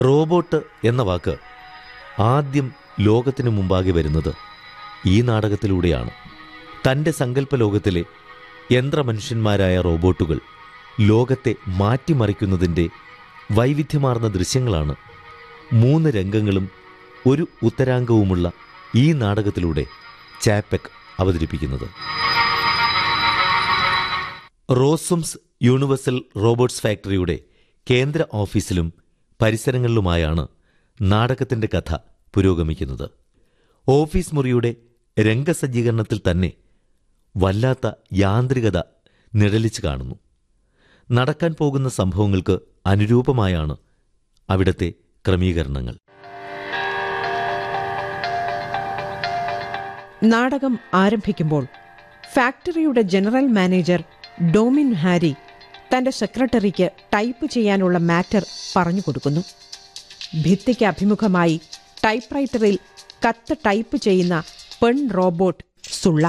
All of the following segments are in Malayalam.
റോബോട്ട് എന്ന വാക്ക് ആദ്യം ലോകത്തിനു മുമ്പാകെ വരുന്നത് ഈ നാടകത്തിലൂടെയാണ് തൻ്റെ സങ്കല്പ ലോകത്തിലെ യന്ത്രമനുഷ്യന്മാരായ റോബോട്ടുകൾ ലോകത്തെ മാറ്റിമറിക്കുന്നതിൻ്റെ വൈവിധ്യമാർന്ന ദൃശ്യങ്ങളാണ് മൂന്ന് രംഗങ്ങളും ഒരു ഉത്തരാംഗവുമുള്ള ഈ നാടകത്തിലൂടെ ചാപ്പക് അവതരിപ്പിക്കുന്നത് റോസുംസ് യൂണിവേഴ്സൽ റോബോട്ട്സ് ഫാക്ടറിയുടെ കേന്ദ്ര ഓഫീസിലും പരിസരങ്ങളിലുമായാണ് നാടകത്തിന്റെ കഥ പുരോഗമിക്കുന്നത് ഓഫീസ് മുറിയുടെ രംഗസജ്ജീകരണത്തിൽ തന്നെ വല്ലാത്ത യാന്ത്രികത നിഴലിച്ചു കാണുന്നു നടക്കാൻ പോകുന്ന സംഭവങ്ങൾക്ക് അനുരൂപമായാണ് അവിടത്തെ ക്രമീകരണങ്ങൾ നാടകം ആരംഭിക്കുമ്പോൾ ഫാക്ടറിയുടെ ജനറൽ മാനേജർ ഡോമിൻ ഹാരി തന്റെ സെക്രട്ടറിക്ക് ടൈപ്പ് ചെയ്യാനുള്ള മാറ്റർ പറഞ്ഞു കൊടുക്കുന്നു ഭിത്തിക്ക് അഭിമുഖമായി ടൈപ്പ്റൈറ്ററിൽ കത്ത് ടൈപ്പ് ചെയ്യുന്ന പെൺ റോബോട്ട് സുള്ള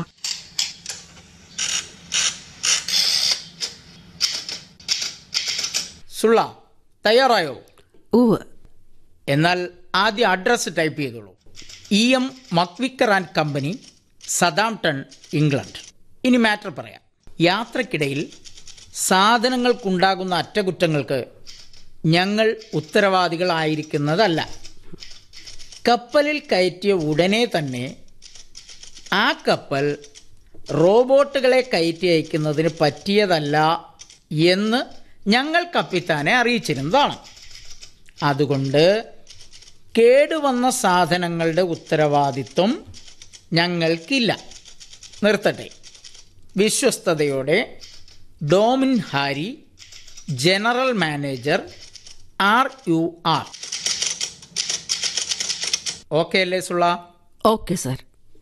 സുള്ള തയ്യാറായോ ഉവ് എന്നാൽ ആദ്യം അഡ്രസ്സ് ടൈപ്പ് ചെയ്തോളൂ E M McVicker and company Southampton England ഇനി മാറ്റർ പറയാം യാത്രക്കിടയിൽ സാധനങ്ങൾക്കുണ്ടാകുന്ന അറ്റകുറ്റങ്ങൾക്ക് ഞങ്ങൾ ഉത്തരവാദികളായിരിക്കുന്നതല്ല കപ്പലിൽ കയറ്റിയ ഉടനെ തന്നെ ആ കപ്പൽ റോബോട്ടുകളെ കയറ്റി അയക്കുന്നതിന് പറ്റിയതല്ല എന്ന് ഞങ്ങൾ കപ്പിത്താനെ അറിയിച്ചിരുന്നതാണ് അതുകൊണ്ട് കേടുവന്ന സാധനങ്ങളുടെ ഉത്തരവാദിത്വം ഞങ്ങൾക്കില്ല നിർത്തട്ടെ വിശ്വസ്തയോടെ ഡോമിൻ Harry general manager are you are okay അല്ലേ സുള്ള ഓക്കെ സർ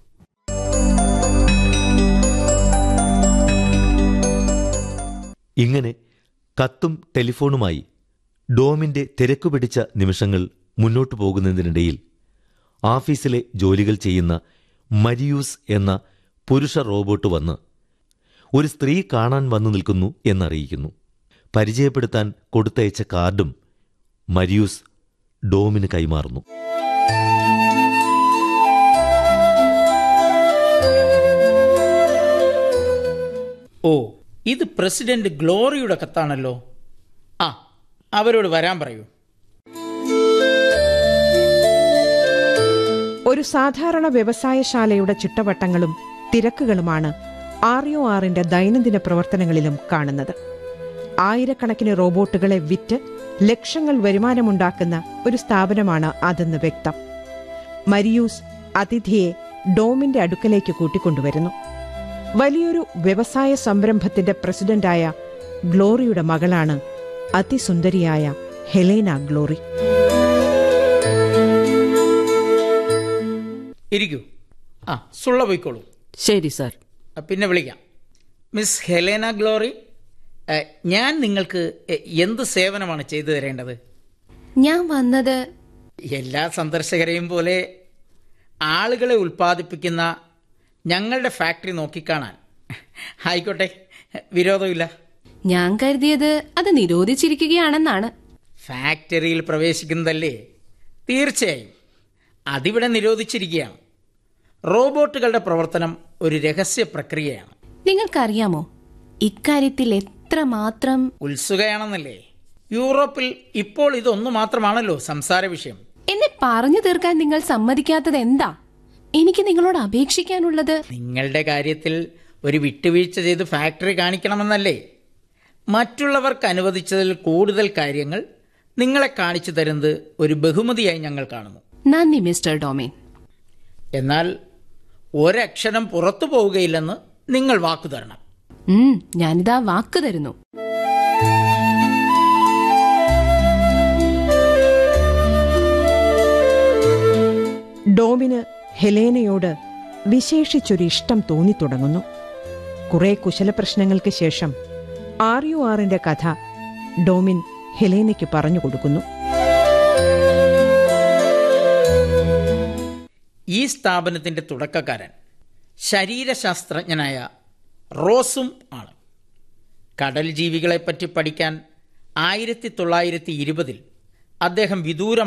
ഇങ്ങനെ കത്തും ടെലിഫോണുമായി ഡോമിന്റെ തിരക്കു പിടിച്ച നിമിഷങ്ങൾ മുന്നോട്ടു പോകുന്നതിനിടയിൽ ഓഫീസിലെ ജോലികൾ ചെയ്യുന്ന മരിയൂസ് എന്ന പുരുഷ റോബോട്ട് വന്ന് ഒരു സ്ത്രീ കാണാൻ വന്നു നിൽക്കുന്നു എന്നറിയിക്കുന്നു പരിചയപ്പെടുത്താൻ കൊടുത്തയച്ച കാർഡും മരിയൂസ് ഡോമിന് കൈമാറുന്നു ഓ ഇത് പ്രസിഡന്റ് ഗ്ലോറിയുടെ കത്താണല്ലോ ആ അവരോട് വരാൻ പറയൂ ഒരു സാധാരണ വ്യവസായശാലയുടെ ചിട്ടവട്ടങ്ങളും തിരക്കുകളുമാണ് ആർ യു ആറിന്റെ ദൈനംദിന പ്രവർത്തനങ്ങളിലും കാണുന്നത് ആയിരക്കണക്കിന് റോബോട്ടുകളെ വിറ്റ് ലക്ഷങ്ങൾ വരുമാനമുണ്ടാക്കുന്ന ഒരു സ്ഥാപനമാണ് അതെന്ന് വ്യക്തം മരിയൂസ് അതിഥിയെ ഡോമിന്റെ അടുക്കലേക്ക് കൂട്ടിക്കൊണ്ടുവരുന്നു വലിയൊരു വ്യവസായ സംരംഭത്തിന്റെ പ്രസിഡന്റായ ഗ്ലോറിയുടെ മകളാണ് അതിസുന്ദരിയായ ഹെലേന ഗ്ലോറി ഇരിക്കൂ ആ സുള്ള പോയിക്കോളൂ ശരി സർ ആ, പിന്നെ വിളിക്കാം മിസ് ഹെലേന ഗ്ലോറി ഏ, ഞാൻ നിങ്ങൾക്ക് എ, എന്ത് സേവനമാണ് ചെയ്തു തരേണ്ടത് ഞാൻ വന്നത് എല്ലാ സന്ദർശകരെയും പോലെ ആളുകളെ ഉൽപ്പാദിപ്പിക്കുന്ന ഞങ്ങളുടെ ഫാക്ടറി നോക്കിക്കാണാൻ ആയിക്കോട്ടെ വിരോധമില്ല ഞാൻ കരുതിയത് അത് നിരോധിച്ചിരിക്കുകയാണെന്നാണ് ഫാക്ടറിയിൽ പ്രവേശിക്കുന്നതല്ലേ തീർച്ചയായും അതിവിടെ നിരോധിച്ചിരിക്കുകയാണ് റോബോട്ടുകളുടെ പ്രവർത്തനം ഒരു രഹസ്യ പ്രക്രിയയാണ് നിങ്ങൾക്കറിയാമോ ഇക്കാര്യത്തിൽ എത്രമാത്രം ഉത്സുകയാണെന്നല്ലേ യൂറോപ്പിൽ ഇപ്പോൾ ഇതൊന്നു മാത്രമാണല്ലോ സംസാര വിഷയം എന്നെ പറഞ്ഞു തീർക്കാൻ നിങ്ങൾ സമ്മതിക്കാത്തത് എന്താ എനിക്ക് നിങ്ങളോട് അപേക്ഷിക്കാനുള്ളത് നിങ്ങളുടെ കാര്യത്തിൽ ഒരു വിട്ടുവീഴ്ച ചെയ്ത് ഫാക്ടറി കാണിക്കണമെന്നല്ലേ മറ്റുള്ളവർക്ക് അനുവദിച്ചതിൽ കൂടുതൽ കാര്യങ്ങൾ നിങ്ങളെ കാണിച്ചു തരുന്നത് ഒരു ബഹുമതിയായി ഞങ്ങൾ കാണുന്നു നന്ദി മിസ്റ്റർ ഡൊമൈൻ എന്നാൽ ഒരക്ഷരം പുറത്തു പോവുകയില്ലെന്ന് നിങ്ങൾ വാക്കു തരണം ഉം ഞാനിതാ വാക്ക് തരുന്നു ഡോമിന് ഹെലേനയോട് വിശേഷിച്ചൊരു ഇഷ്ടം തോന്നിത്തുടങ്ങുന്നു കുറെ കുശലപ്രശ്നങ്ങൾക്ക് ശേഷം ആർ യു ആറിന്റെ കഥ ഡോമിൻ ഹെലേനയ്ക്ക് പറഞ്ഞു കൊടുക്കുന്നു ഈ സ്ഥാപനത്തിന്റെ തുടക്കക്കാരൻ ശരീരശാസ്ത്രജ്ഞനായ റോസും ആണ് കടൽ ജീവികളെപ്പറ്റി പഠിക്കാൻ ആയിരത്തി തൊള്ളായിരത്തി ഇരുപതിൽ അദ്ദേഹം വിദൂര